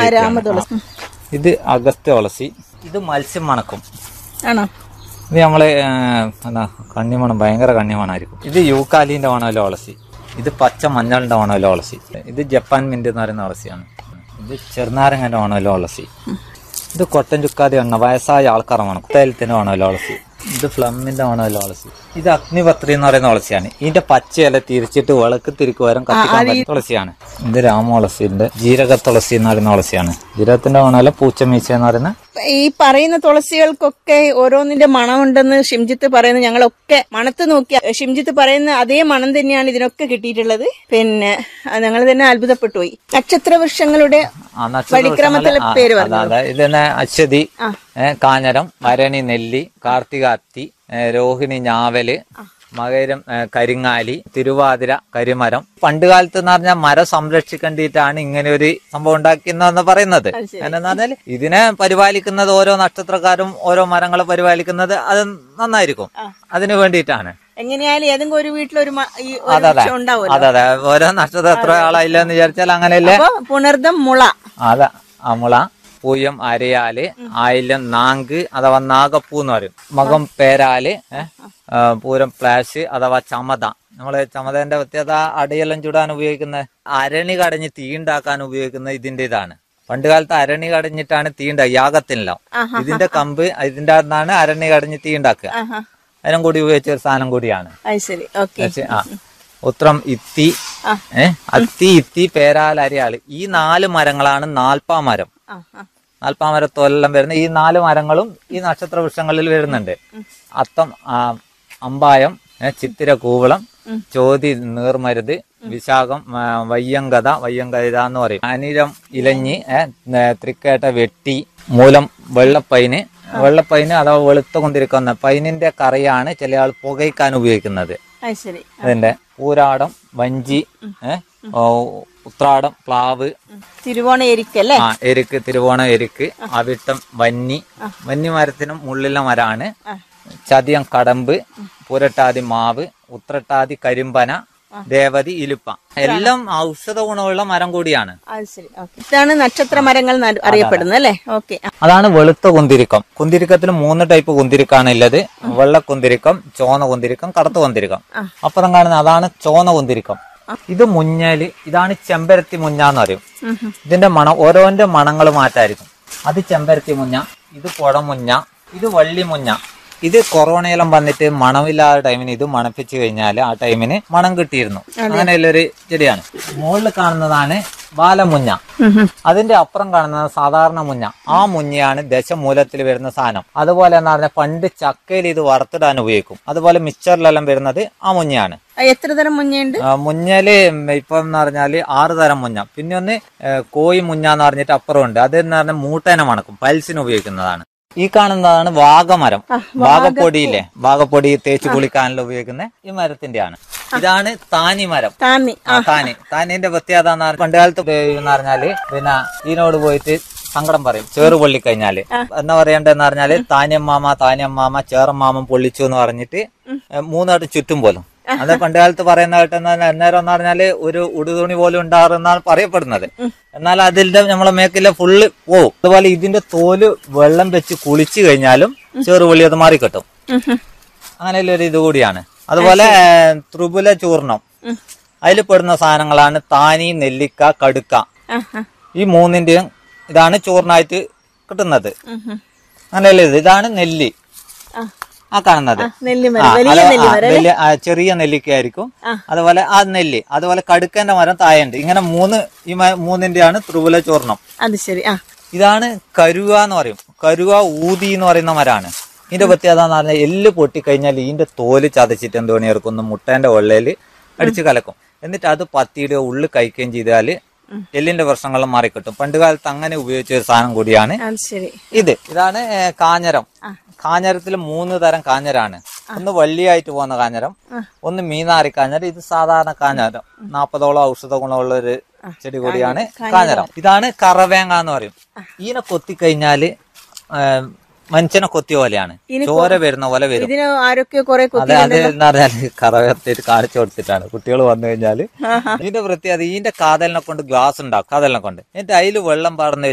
രാമ തുളസി ഇത് അഗസ്ത്യ തുളസി ഇത് മത്സ്യം മണക്കും ആണോ ഇത് നമ്മള് ആ, എന്താ കണ്ണിമണം ഭയങ്കര കണ്ണിമണായിരിക്കും ഇത് യൂക്കാലിന്റെ മണമല്ലോ തുളസി ഇത് പച്ച മഞ്ഞളിന്റെ മണമല്ലോ തുളസി ഇത് ജപ്പാൻ മിന്റ് എന്ന് പറയുന്ന തുളസിയാണ് ഇത് ചെറുനാരങ്ങന്റെ മണമല്ലോ തുളസി ഇത് കൊട്ടൻ ചുക്കാതി എണ്ണ വയസ്സായ ആൾക്കാർ മണം തേലത്തിന്റെ മണമല്ലോ തുളസി ഇത് ഫ്ലമ്മിന്റെ മണമല്ലോ തുളസി ഇത് അഗ്നിപത്രി എന്ന് പറയുന്ന തുളസിയാണ് ഇതിന്റെ പച്ച ഇല തിരിച്ചിട്ട് വിളക്ക് തിരിക്കുവാരം കത്തിക്കാൻ പറ്റുന്ന തുളസിയാണ് ഇത് രാമ തുളസിന്റെ ജീരക തുളസി എന്ന് പറയുന്ന തുളസിയാണ് ജീരകത്തിന്റെ മണമല്ല പൂച്ചമീച്ച എന്ന് പറയുന്ന ഈ പറയുന്ന തുളസികൾക്കൊക്കെ ഓരോന്നിന്റെ മണമുണ്ടെന്ന് ഷിംജിത്ത് പറയുന്ന ഞങ്ങളൊക്കെ മണത്ത് നോക്കിയ ഷിംജിത്ത് പറയുന്ന അതേ മണം തന്നെയാണ് ഇതിനൊക്കെ കിട്ടിയിട്ടുള്ളത് പിന്നെ ഞങ്ങൾ തന്നെ അത്ഭുതപ്പെട്ടു പോയി നക്ഷത്ര വൃക്ഷങ്ങളുടെ ആ, നക്ഷത്ര വഴിക്രമത്തിലെ വൃക്ഷങ്ങള്, ആ, പേര് അതെ, അതെ. ഇതിനെ അശ്വതി ഏ, കാഞ്ഞരം ഭരണി നെല്ലി കാർത്തികാത്തി ഏ, രോഹിണി ഞാവല് മകരം ഏ, കരിങ്ങാലി തിരുവാതിര കരിമരം പണ്ട് കാലത്ത് എന്ന് പറഞ്ഞാൽ മരം സംരക്ഷിക്കേണ്ടിയിട്ടാണ് ഇങ്ങനെ ഒരു സംഭവം ഉണ്ടാക്കുന്നതെന്ന് പറയുന്നത് എന്ന് പറഞ്ഞാൽ ഇതിനെ പരിപാലിക്കുന്നത് ഓരോ നക്ഷത്രക്കാരും ഓരോ മരങ്ങളെ പരിപാലിക്കുന്നത് അത് നന്നായിരിക്കും അതിനു വേണ്ടിയിട്ടാണ് എങ്ങനെയായാലും ഏതെങ്കിലും ഒരു വീട്ടിലൊരു മ- ഈ ഒരു അതെ അതെ വൃക്ഷം ഉണ്ടാവുമല്ലോ അതെ അതെ ഓരോ നക്ഷത്രം എത്ര ആളായില്ല എന്ന് വിചാരിച്ചാൽ അങ്ങനെയല്ലേ അപ്പൊ പുണർദം മുള അത അമുള പൂയം അരയാല് ആയില്യം നാങ്ക് അഥവാ നാഗപ്പൂ എന്ന് പറയും മകം പേരാല് ഏ, ആ, പൂരം പ്ലാഷ് അഥവാ ചമത നമ്മള് ചമതന്റെ പ്രത്യേകത അടിയെല്ലാം ചുടാൻ ഉപയോഗിക്കുന്ന അരണി കടഞ്ഞ് തീ ഉണ്ടാക്കാൻ ഉപയോഗിക്കുന്ന ഇതിന്റെ ഇതാണ് പണ്ട് കാലത്ത് അരണി കടഞ്ഞിട്ടാണ് തീ ഉണ്ടാക്കുക യാഗത്തിനെല്ലാം ഇതിന്റെ കമ്പ് ഇതിന്റെ അകത്താണ് അരണി കടഞ്ഞ് തീ ഉണ്ടാക്കുക ആഹാ. അതിനും കൂടി ഉപയോഗിച്ച ഒരു സാധനം കൂടിയാണ് അത് ശരി ഓക്കെ പക്ഷേ, ആ ഉത്രം ഇത്തി ഏ അത്തി ഇത്തി പേരാൽ അരയാള് ഈ നാല് മരങ്ങളാണ് നാൽപ്പാ മരം ആ ആ നാൽപ്പാ മരത്തോലെല്ലാം വരുന്ന ഈ നാല് മരങ്ങളും ഈ നക്ഷത്ര വൃക്ഷങ്ങളിൽ വരുന്നുണ്ട് അത്തം ആ, അമ്പായം ഏ, ചിത്തിര കൂവളം ചോതി നീർമരുത് വിശാഖം ആ, വയ്യങ്കത വയ്യങ്കത എന്ന് പറയും അനിരം ഇലഞ്ഞി ഏ, ന- തൃക്കേട്ട വെട്ടി മൂലം വെള്ളപ്പൈന് വെള്ളപ്പൈന് അഥവാ വെളുത്ത കൊണ്ടിരിക്കുന്ന പൈനിന്റെ കറിയാണ് ചില ആൾ പുകയ്ക്കാൻ ഉപയോഗിക്കുന്നത് അത് ശരി അതിന്റെ പൂരാടം വഞ്ചി ഏ, ഓ, ഉത്രാടം പ്ലാവ് തിരുവോണ എരിക്കല്ലേ ആ എരുക്ക് തിരുവോണം എരുക്ക് അവിട്ടം വന്നി വന്നി മരത്തിനും മുള്ളിലെ മരമാണ് ചതിയം കടമ്പ് പുരട്ടാതി മാവ് ഉത്രട്ടാതി കരിമ്പന ദേവതി ഇലുപ്പ എല്ലാം ഔഷധ ഗുണമുള്ള മരം കൂടിയാണ് അത് ശരി ഓക്കെ ഇതാണ് നക്ഷത്ര മരങ്ങൾ എന്ന് അറിയപ്പെടുന്നത് അല്ലേ ഓക്കെ അതാണ് വെളുത്ത കുന്തിരിക്കം കുന്തിരിക്കത്തിൽ മൂന്ന് ടൈപ്പ് കുന്തിരിക്കാണ് ഉള്ളത് വെള്ള കുന്തിരിക്കം ചോന്ന കുന്തിരിക്കം കറുത്ത കുന്തിരിക്കം അപ്പുറം കാണുന്ന അതാണ് ചോന്ന കുന്തിരിക്കം ഇത് മുഞ്ഞല് ഇതാണ് ചെമ്പരത്തി മുഞ്ഞ എന്ന് പറയും ഇതിന്റെ മണം ഓരോന്റെ മണങ്ങൾ മാറ്റായിരിക്കും അത് ചെമ്പരത്തി മുഞ്ഞ ഇത് കുടമുഞ്ഞ ഇത് വള്ളി മുഞ്ഞ ഇത് കൊറോണയെല്ലാം വന്നിട്ട് മണമില്ലാത്ത ടൈമിന് ഇത് മണപ്പിച്ചു കഴിഞ്ഞാൽ ആ ടൈമിന് മണം കിട്ടിയിരുന്നു അങ്ങനെയുള്ളൊരു ചെടിയാണ് മുകളിൽ കാണുന്നതാണ് ബാലമുഞ്ഞ അതിന്റെ അപ്പുറം കാണുന്നത് സാധാരണ മുഞ്ഞ ആ മുഞ്ഞയാണ് ദശമൂലത്തിൽ വരുന്ന സാധനം അതുപോലെ എന്ന് പറഞ്ഞാൽ പണ്ട് ചക്കയിൽ ഇത് വറുത്തിടാൻ ഉപയോഗിക്കും അതുപോലെ മിക്സറിലെല്ലാം വരുന്നത് ആ മുഞ്ഞയാണ് എത്ര തരം മുഞ്ഞയുണ്ട് ആ, മുഞ്ഞല് ഇപ്പം എന്ന് പറഞ്ഞാല് ആറ് തരം മുഞ്ഞ പിന്നെ ഒന്ന് ഏ, കോഴി മുഞ്ഞ എന്ന് പറഞ്ഞിട്ട് അപ്പുറമുണ്ട് അത് എന്ന് പറഞ്ഞാൽ മൂട്ടേനെ മണക്കും പൽസിന് ഉപയോഗിക്കുന്നതാണ് ഈ കാണുന്നതാണ് വാഗമരം വാഗപ്പൊടിയില്ലേ വാഗപ്പൊടി തേച്ച് കുളിക്കാനെല്ലാം ഉപയോഗിക്കുന്ന ഈ മരത്തിന്റെയാണ് ഇതാണ് താനി മരം താന്നി ആ, താനി താനിന്റെ പ്രത്യേകത എന്ന് പറഞ്ഞാൽ പണ്ട് കാലത്ത് എന്ന് പറഞ്ഞാല് പിന്നെ ഇതിനോട് പോയിട്ട് സങ്കടം പറയും ചേറ് പൊള്ളിക്കഴിഞ്ഞാല് എന്നാ പറയണ്ടെന്ന് പറഞ്ഞാല് താനിയമ്മാമ താനിയമ്മാമ ചേറമ്മാമൻ പൊള്ളിച്ചു എന്ന് പറഞ്ഞിട്ട് മൂന്നായിട്ട് ചുറ്റും പോലും അത് പണ്ട് കാലത്ത് പറയുന്ന കേട്ടെന്ന് പറഞ്ഞാൽ അന്നേരം എന്ന് പറഞ്ഞാല് ഒരു ഉടുതുണി പോലും ഉണ്ടാറുന്നാണ് പറയപ്പെടുന്നത് എന്നാൽ അതിന്റെ നമ്മളെ മേക്കിലെ ഫുള്ള് പോവും അതുപോലെ ഇതിന്റെ തോല് വെള്ളം വെച്ച് കുളിച്ചു കഴിഞ്ഞാലും ചെറുപൊള്ളി അത് മാറിക്കിട്ടും അങ്ങനെയുള്ള ഒരു ഇത് കൂടിയാണ് അതുപോലെ ത്രിപുല ചൂർണം അതിൽ പെടുന്ന സാധനങ്ങളാണ് താനി നെല്ലിക്ക കടുക്ക ആഹാ. ഈ മൂന്നിന്റെയും ഇതാണ് ചോറിനായിട്ട് കിട്ടുന്നത് അങ്ങനെയല്ലേ ഇത് ഇതാണ് നെല്ലി ആ. ആ കാണുന്നത് നെല്ലിമരം ആ, വലിയ അത് ആ, നെല്ലിമരം വലിയ ആ, ചെറിയ നെല്ലിക്കയായിരിക്കും അതുപോലെ ആ നെല്ലി അതുപോലെ കടുക്കന്റെ മരം തായുണ്ട് ഇങ്ങനെ മൂന്ന് ഈ മ- മൂന്നിന്റെയാണ് ത്രിപുല ചോർണം അത് ശരി ആ ഇതാണ് കരുവ എന്ന് പറയും കരുവ ഊതി എന്ന് പറയുന്ന മരമാണ് ഇതിന്റെ പ്രത്യേകത എന്ന് പറഞ്ഞാൽ എല്ല് പൊട്ടിക്കഴിഞ്ഞാൽ ഇതിന്റെ തോല് ചതച്ചിട്ട് എന്തോ പണിയെടുക്കുന്നു മുട്ടേന്റെ വെള്ളയിൽ അടിച്ച് കലക്കും എന്നിട്ട് അത് പത്തിയുടെ ഉള്ളിൽ കഴിക്കുകയും ചെയ്താൽ എല്ലിന്റെ പ്രശ്നങ്ങളും മാറിക്കിട്ടും പണ്ട് കാലത്ത് അങ്ങനെ ഉപയോഗിച്ച ഒരു സാധനം കൂടിയാണ് അത് ശരി ഇത് ഇതാണ് ഏ, കാഞ്ഞരം കാഞ്ഞരത്തിൽ മൂന്ന് തരം കാഞ്ഞരാണ് ഒന്ന് വള്ളിയായിട്ട് പോകുന്ന കാഞ്ഞരം ഒന്ന് മീനാറി കാഞ്ഞരം ഇത് സാധാരണ കാഞ്ഞരം നാപ്പതോളം ഔഷധ ഗുണമുള്ള ഒരു ചെടി കൂടിയാണ് കാഞ്ഞരം ഇതാണ് കറവേങ്ങ എന്ന് പറയും ഇതിനെ കൊത്തിക്കഴിഞ്ഞാല് ഏ, മനുഷ്യനെ കൊത്തിയ പോലെയാണ് ചോര വരുന്ന പോലെ വരും ഇതിന് ആരൊക്കെ കുറെ കുത്തി അതെ അത് എന്ന് പറഞ്ഞാല് കറവത്തിട്ട് കാണിച്ചു കൊടുത്തിട്ടാണ് കുട്ടികൾ വന്നു കഴിഞ്ഞാല് ഇതിന്റെ പ്രത്യേകത ഇതിന്റെ കാതലിനെ കൊണ്ട് ഗ്ലാസ് ഉണ്ടാക്കും കാതലിനെ കൊണ്ട് എന്നിട്ട് അതിൽ വെള്ളം പാർന്ന്